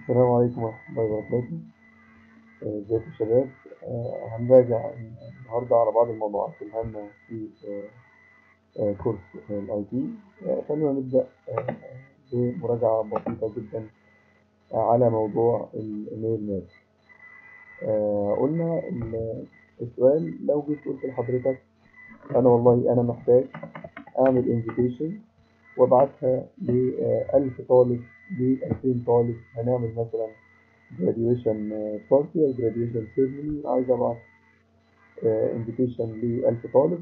السلام عليكم ورحمة الله وبركاته آه، ازيكم يا شباب آه، هنراجع النهاردة على بعض الموضوعات الهامة في آه، آه، كورس الاي تي خلونا نبدأ آه، بمراجعة بسيطة جدا آه، على موضوع الايميل ماب آه، قلنا ال- السؤال لو جيت قلت لحضرتك أنا والله أنا محتاج أعمل انفيتيشن وابعتها ل 1000 طالب ل 2000 طالب هنعمل مثلا graduation party أو graduation ceremony عايز أبعت invitation ل 1000 طالب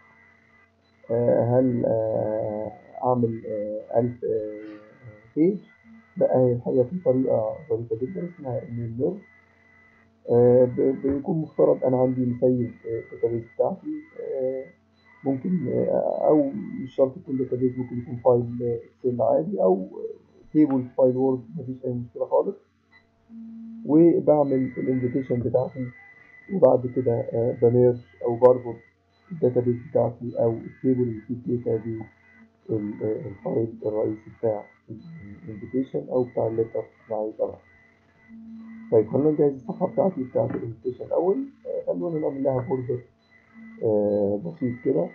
آه، هل آه، أعمل آه، 1000 بيج لا هي الحقيقة في طريقة ظريفة جدا اسمها ايميل ميل بيكون مفترض أنا عندي مسيب الداتابيز بتاعتي آه، ممكن آه، أو مش شرط يكون داتابيز ممكن يكون فايل اكسل عادي أو تيبل فايل وورد مفيش أي مشكلة خالص وبعمل الانفيتيشن بتاعتي وبعد كده آه، بميرج أو بربط الداتابيز بتاعتي أو التيبل اللي فيه الداتا بالفايل الرئيسي بتاع الانفيتيشن أو بتاع الليتر اللي عايز أبعت. طيب خلونا نجهز الصفحة بتاعتي بتاعت الانفيتيشن الأول آه، خلونا نعمل لها بوردر آه، بسيط كده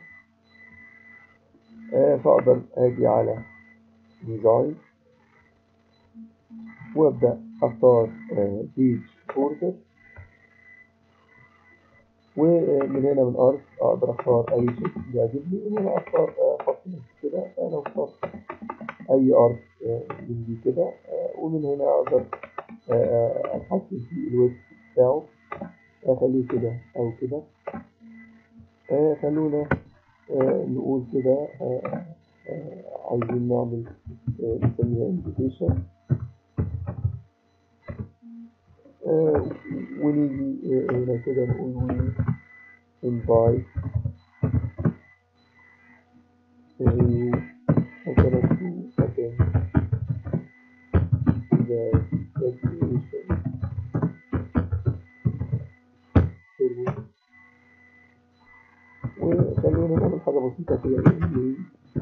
آه، فأقدر أجي على ديزاين وأبدأ أختار بيج بوردر ومن هنا من أرض أقدر أختار أي شكل بيعجبني ومن هنا أختار آه، خط نص كده فأنا اخترت أي أرض آه، من دي كده آه، ومن هنا أقدر آه، آه، أتحكم في الويب بتاعه أخليه كده أو كده آه، خلونا آه، نقول كده آه، آه، عايزين نعمل آه، نسميها invitation آه، ونيجي آه، هنا كده نقول we invite you مثلا to attend the graduation ceremony وخلونا نعمل حاجة بسيطة كده نقول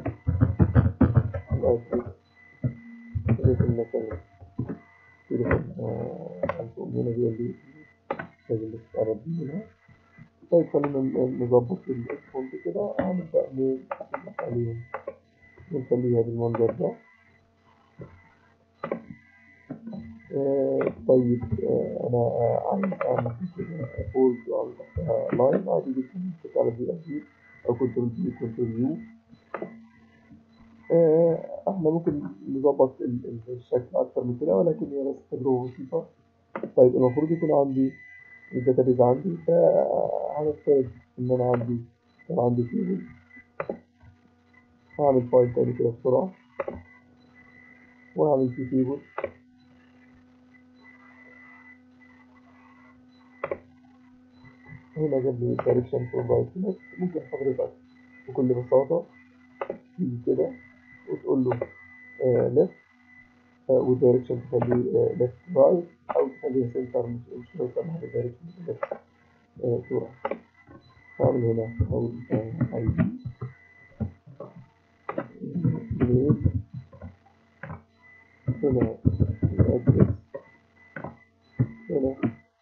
الأدرس تليفون مثلا تليفون الأمونة دي اللي لازم بس تقرب منها طيب خلينا ن- نظبط الفونت كده هنبدأ نفتح عليهم ونخليها بالمنظر ده آه، طيب آه، أنا آه، عايز أعمل كده بولد وأعمل تحتها لاين عادي جدا كنت على دي أدي أو كنترول دي كنترول يو احنا ممكن نظبط ال- ال- الشكل أكتر من كده ولكن هي بس تجربة بسيطة طيب المفروض يكون عندي الداتابيز عندي فهنفترض إن أنا عندي كان عندي تيبل هعمل فايل تاني كده بسرعة وهعمل فيه تيبل هنا جاب لي direction provide select ممكن حضرتك بكل بساطة تيجي كده وتقول له آه left آه والdirection تخليه آه left right أو تخليه center مش مش هيسمح بالdirection left آه to right هعمل هنا أقول آه ID mail هنا الأدرس هنا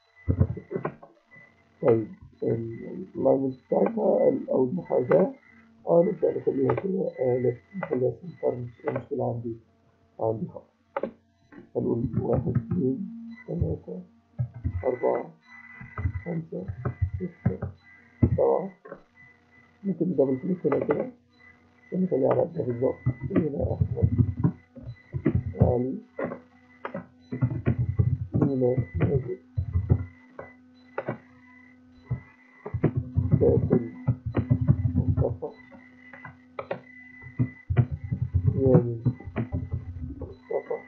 طيب اللاين بتاعتها ال- أو المحاذاة اه نبدأ نخليها كده آه left نخليها center مش مشكلة عندي عندي خط هنقول واحد اثنين ثلاثة أربعة خمسة ستة سبعة ممكن دبل كليك هنا كده عشان نخليها على قدها بالظبط هنا أحمد علي هنا ماجد باسل مصطفى يامن مصطفى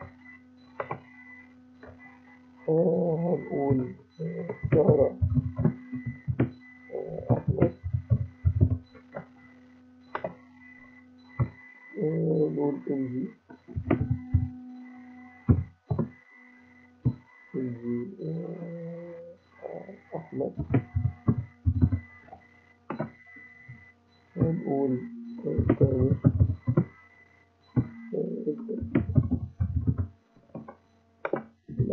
آه هنقول آه، سارة آه، أحمد آه، نقول إنجي إنجي آه، آه، أحمد هنقول آه، تامر آه،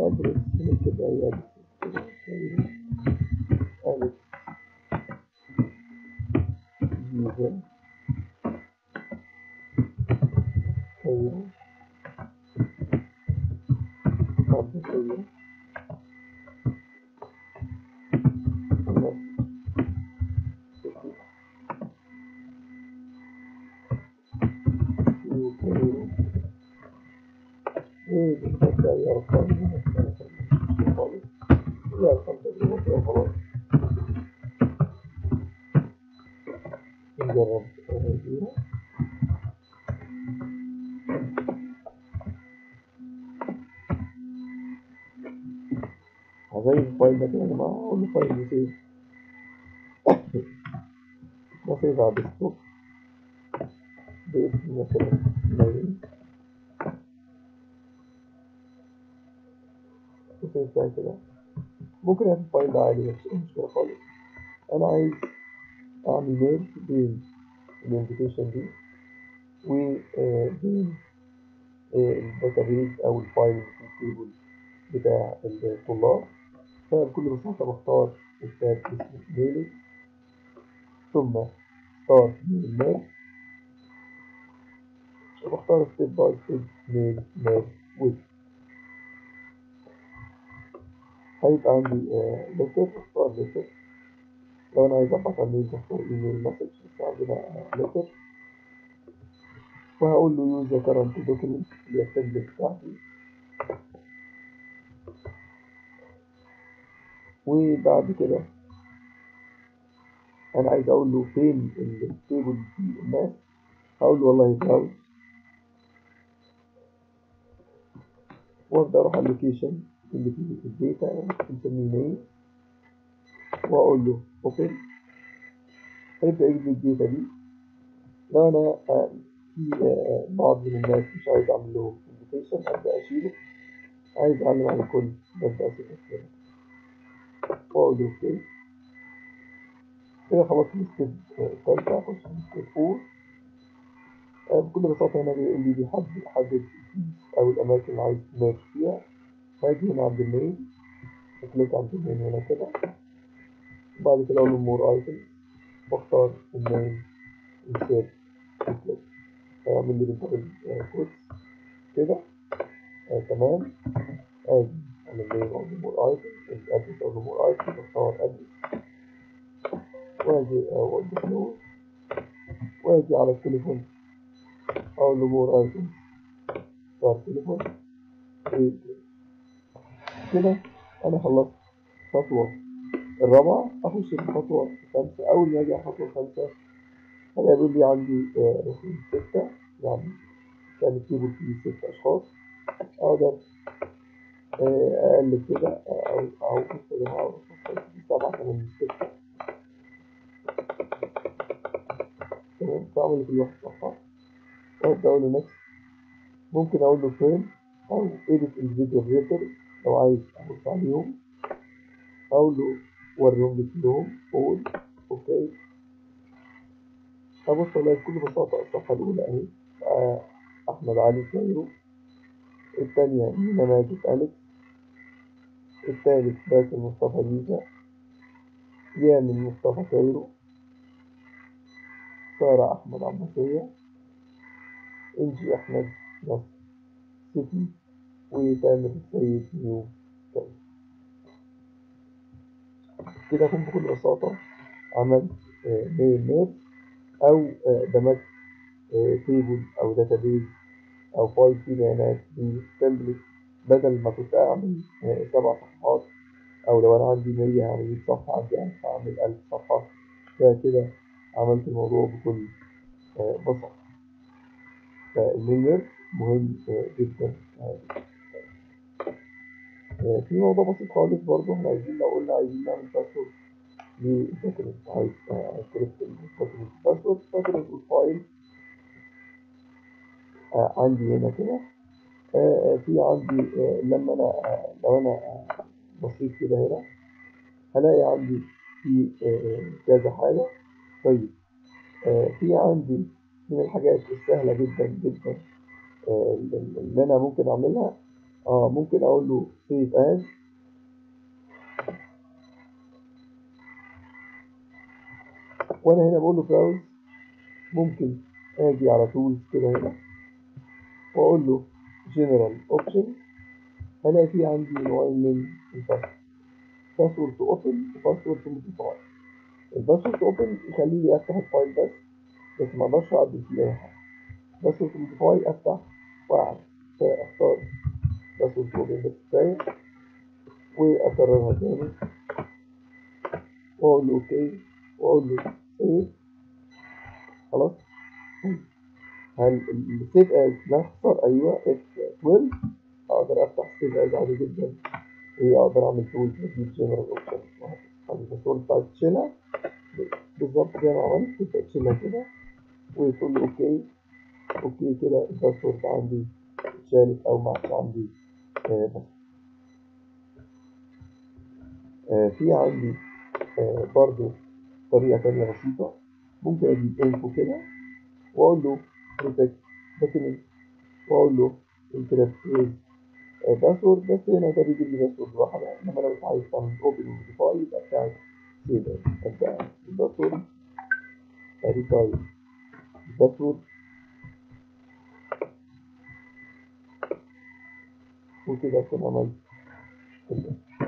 زيرو برضه زيرو بنبدأ أي أرقام هنا خالص هي أرقام تجربة وخلاص نجرب فيها هزي الفايل ده كده يا جماعة أقول له فايل يسيب بسيط على الديسكتوب باسم مثلا ميل بسيط زي كده ممكن اعمل الفايل ده عادي مفيش أي مشكلة خالص أنا عايز أعمل ميل بين الانفيتيشن دي وبين الداتابيز أو الفايل في التيبل بتاع الطلاب فبكل بساطة بختار التاب اسمه ميلي ثم ستارت ميل ميل وبختار ستيب باي ستيب ميل ميل ويب هيبقى عندي لتر اختار لتر لو انا عايز ابعت على الميل بختار ايميل مسج بس عندنا لتر وهقول له يوز ذا كرنت دوكيمنت اللي هي التمبلت بتاعتي وبعد كده انا عايز اقول له فين التيبل في الناس هقول له والله براوز وابدا اروح على اللوكيشن اللي فيه الداتا بنسميه مين واقول له اوبن هيبدا يجيب لي الداتا دي لو انا في بعض من الناس مش عايز اعمل لهم انفيتيشن ابدا اشيله عايز اعلم على الكل ببدا اسيبه كده واقول له اوكي كده خلاص الستيب التالتة اخش في الستيب فور بكل بساطة هنا بيقول لي بيحدد يحدد الفيس أو الأماكن اللي عايز تمارس فيها هاجي هنا عند المين أكليك عند المين هنا كده وبعد كده أقول له مور أيتم وأختار المين انسيرت كليك هيعمل لي بالدبل كوتس كده آه تمام آجي على المين أقول له مور أيتم الأدرس أقول له مور أيتم أختار أدرس وأجي أقول له فلوس وأجي على التليفون أقول له مور أيتم اختار تليفون كده أنا خلصت خطوة الرابعة أخش في الخطوة الخامسة أول ما أجي على الخطوة الخامسة أنا يقول لي عندي رقم ستة يعني كان الكيبورد فيه ست أشخاص أقدر أقلب كده أو أو بص يا جماعة سبعة ثمانية ستة تمام فأعمل كل واحد صفحة وأبدأ أقول له نكست ممكن أقول له فريم أو إيديت الفيديو ريتر لو عايز أبص عليهم أقول له وريهم لي كلهم أقول أوكي أبص ألاقي بكل بساطة الصفحة الأولى أهي آه أحمد علي كايرو الثانية مينا ماجد أليكس الثالث باسل مصطفى ليزا يامن مصطفى كايرو سارة أحمد عباسية إنجي أحمد نصر سيتي وتامر السيد نيو كايرو كده أكون بكل بساطة عملت ميل ميل أو دمجت تيبل أو داتابيز أو فايل فيه بيانات بتمبلت بدل ما كنت أعمل سبع صفحات أو لو أنا عندي مية هعمل مية صفحة عندي ألف هعمل ألف صفحة كده عملت الموضوع بكل بساطة فالميل مهم جدا في موضوع بسيط خالص برضه احنا عايزين لو قلنا عايزين نعمل باسورد للدوكيمنت عايز كريبت الدوكيمنت باسورد باسورد الفايل عندي هنا كده في عندي لما انا لو انا بصيت كده هنا هلاقي عندي في كذا حاجة طيب في عندي من الحاجات السهلة جدا جدا اللي انا ممكن اعملها اه ممكن اقول له سيف از وانا هنا بقول له براوز ممكن اجي على تولز كده هنا واقول له جنرال اوبشن هلاقي في عندي نوعين من الباسورد باسورد تو اوبن وباسورد تو موديفاي الباسورد تو اوبن يخلي لي افتح الفايل بس بس ما اقدرش اعدل فيه اي حاجه باسورد تو موديفاي افتح واعمل فاختار باسورد تو اوبن بس كفايه واكررها تاني واقول له اوكي واقول له سيف خلاص هل السيف از نخسر ايوه اف 12 اقدر افتح سيف از عادي جدا واقدر اعمل تول تجيب جنرال اوبشن الباسورد بتاعتي تشيلها بالظبط زي ما عملت تبدا تشيلها كده وتقول له اوكي اوكي كده الباسورد عندي اتشالت او ما عادش عندي آه بس آه في عندي آه برضو طريقة تانية بسيطة ممكن اجيب انفو كده واقول له بروتكت دوكيمنت واقول له انكريبت ويز باسورد بس هنا ده بيجيب لي باسورد واحدة انما لو انت عايز تعمل اوبن وموديفاي يبقى بتاعت سيف ابدا الباسورد ادي تايب الباسورد وكده اكون عملت كده